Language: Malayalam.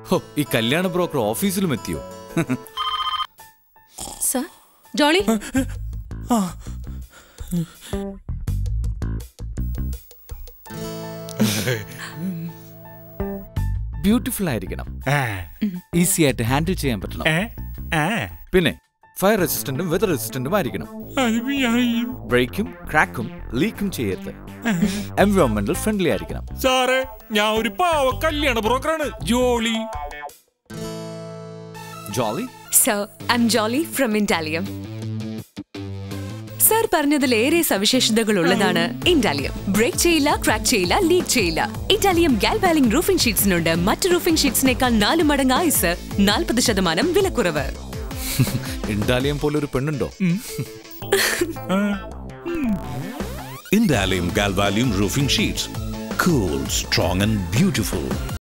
ഹോ ഈ കല്യാണ ബ്രോക്കർ ഓഫീസിലും എത്തിയോ സർ ജോളി ബ്യൂട്ടിഫുൾ ആയിരിക്കണം ഈസി ആയിട്ട് ഹാൻഡിൽ ചെയ്യാൻ പറ്റണം ഏ ഏ പിന്നെ ഫയർ റെസിസ്റ്റന്റും വെതർ റെസിസ്റ്റന്റും ആയിരിക്കണം അതിപ്പോ ഞാൻ ചെയ്യും. ബ്രേക്കും ക്രാക്കും ലീക്കും ചെയ്യരുത് എൻവയോൺമെന്റൽ ഫ്രണ്ട്ലി ആയിരിക്കണം സാറേ ഞാൻ ഒരു പാവ കല്യാണ ബ്രോക്കറാണ് Jolly Jolly sir I am Jolly from Intalium sir പറഞ്ഞതിൽ ഏറെ സവിശേഷതകൾ ഉള്ളതാണ് ഇൻറ്റാലിയം ബ്രേക്ക് ചെയ്യില്ല ക്രാക്ക് ചെയ്യില്ല ലീക്ക് ചെയ്യില്ല ഇറ്റാലിയം ഗാൽവാലിംഗ് റൂഫിംഗ് ഷീറ്റ്സിനുണ്ട് മറ്റ് റൂഫിംഗ് ഷീറ്റ്സിനേക്കാൾ നാല് മടങ്ങ് ആയുസ് നാൽപ്പത് ശതമാനം വിലക്കുറവ് ഇണ്ടാലിയം പോലെ ഒരു പെണ്ണുണ്ടോ Indalium Galvalium roofing sheets. Cool, strong, and beautiful.